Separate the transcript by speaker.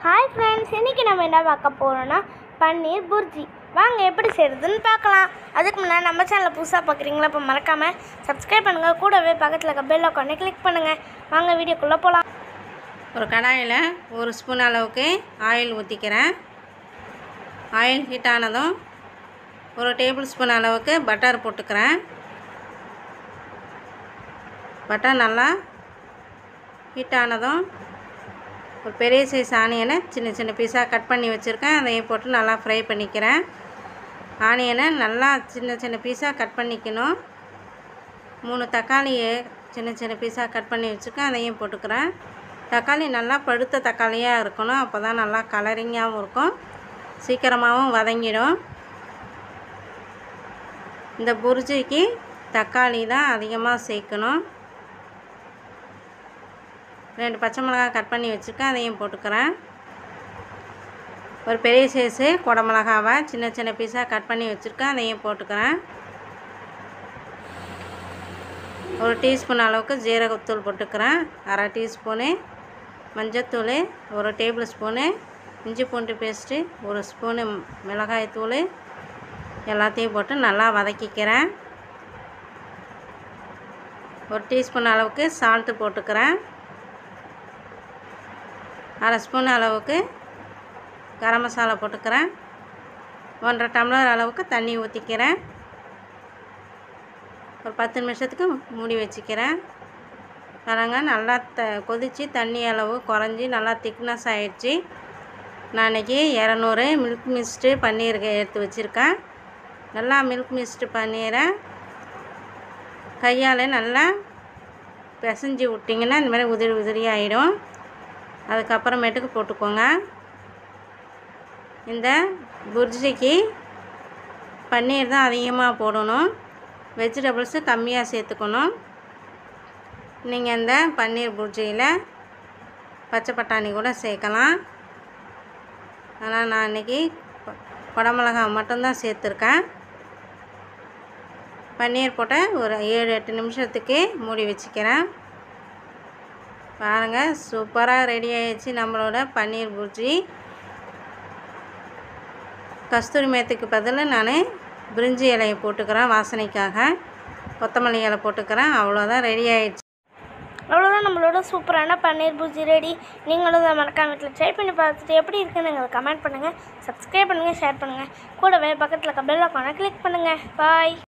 Speaker 1: hi friends இன்றைக்கி நம்ம என்ன பார்க்க போகிறோன்னா பன்னீர் புர்ஜி வாங்க எப்படி செய்கிறதுன்னு பார்க்கலாம் அதுக்கு முன்னாடி நம்ம சேனலை புதுசாக பார்க்குறீங்களா இப்போ மறக்காமல் சப்ஸ்கிரைப் பண்ணுங்கள் கூடவே பக்கத்தில் இருக்க பெல் ஐக்கானை கிளிக் பண்ணுங்கள் வாங்க வீடியோக்குள்ளே போகலாம்
Speaker 2: ஒரு கடாயில் ஒரு ஸ்பூன் அளவுக்கு ஆயில் ஊற்றிக்கிறேன் ஆயில் ஹீட் ஆனதும் ஒரு டேபிள் ஸ்பூன் அளவுக்கு பட்டர் போட்டுக்கிறேன் பட்டர் நல்லா ஹீட் ஆனதும் ஒரு பெரிய சைஸ் ஆனியனை சின்ன சின்ன பீஸாக கட் பண்ணி வச்சுருக்கேன் அதையும் போட்டு நல்லா ஃப்ரை பண்ணிக்கிறேன் ஆனியனை நல்லா சின்ன சின்ன பீஸாக கட் பண்ணிக்கணும் மூணு தக்காளியை சின்ன சின்ன பீஸாக கட் பண்ணி வச்சுருக்கேன் அதையும் போட்டுக்கிறேன் தக்காளி நல்லா பழுத்த தக்காளியாக இருக்கணும் அப்போ தான் நல்லா கலரிங்காகவும் இருக்கும் சீக்கிரமாகவும் வதங்கிடும் இந்த புரிஜிக்கு தக்காளி தான் அதிகமாக சேர்க்கணும் ரெண்டு பச்சை மிளகாய் கட் பண்ணி வச்சுருக்கேன் அதையும் போட்டுக்கிறேன் ஒரு பெரிய சைஸு குடமிளகாவை சின்ன சின்ன பீஸாக கட் பண்ணி வச்சுருக்கேன் அதையும் போட்டுக்கிறேன் ஒரு டீஸ்பூன் அளவுக்கு ஜீரகத்தூள் போட்டுக்கிறேன் அரை டீஸ்பூனு மஞ்சத்தூள் ஒரு டேபிள் ஸ்பூனு இஞ்சி பூண்டு பேஸ்ட்டு ஒரு ஸ்பூனு மிளகாய் தூள் எல்லாத்தையும் போட்டு நல்லா வதக்கிக்கிறேன் ஒரு டீஸ்பூன் அளவுக்கு சால்ட்டு போட்டுக்கிறேன் அரை ஸ்பூன் அளவுக்கு கரம் மசாலா போட்டுக்கிறேன் ஒன்றரை டம்ளர் அளவுக்கு தண்ணி ஊற்றிக்கிறேன் ஒரு பத்து நிமிஷத்துக்கு மூடி வச்சுக்கிறேன் பாருங்க நல்லா த கொதித்து தண்ணி அளவு குறைஞ்சி நல்லா திக்னஸ் ஆகிடுச்சி நான் இன்றைக்கி இரநூறு மில்க் மிஸ்ட்டு பன்னீர் எடுத்து வச்சுருக்கேன் நல்லா மில்க் மிஸ்ட்டு பன்னீரை கையால் நல்லா பிசைஞ்சு விட்டிங்கன்னா இந்த மாதிரி உதிரி உதிரி ஆகிடும் அதுக்கப்புறமேட்டுக்கு போட்டுக்கோங்க இந்த புர்ஜிக்கு பன்னீர் தான் அதிகமாக போடணும் வெஜிடபிள்ஸு கம்மியாக சேர்த்துக்கணும் நீங்கள் இந்த பன்னீர் புர்ஜியில் பச்சை பட்டாணி கூட சேர்க்கலாம் ஆனால் நான் இன்றைக்கி குடமிளகா மட்டும்தான் சேர்த்துருக்கேன் பன்னீர் போட்ட ஒரு ஏழு எட்டு நிமிஷத்துக்கு மூடி வச்சுக்கிறேன் பாருங்கள் சூப்பராக ரெடி ஆயிடுச்சு நம்மளோட பன்னீர் புர்ஜி கஸ்தூரி மேத்துக்கு பதில் நான் பிரிஞ்சி இலையை போட்டுக்கிறேன் வாசனைக்காக கொத்தமல்லி இலை போட்டுக்கிறேன் அவ்வளோதான் ரெடி ஆயிடுச்சு
Speaker 1: அவ்வளோதான் நம்மளோட சூப்பரான பன்னீர் புர்ஜி ரெடி நீங்களும் அதை மறக்காம வீட்டில் ட்ரை பண்ணி பார்த்துட்டு எப்படி இருக்குன்னு எங்களுக்கு கமெண்ட் பண்ணுங்கள் சப்ஸ்கிரைப் பண்ணுங்கள் ஷேர் பண்ணுங்கள் கூடவே பக்கத்தில் இருக்க பெல் ஐக்கானை கிளிக் பண்ணுங்கள் பாய்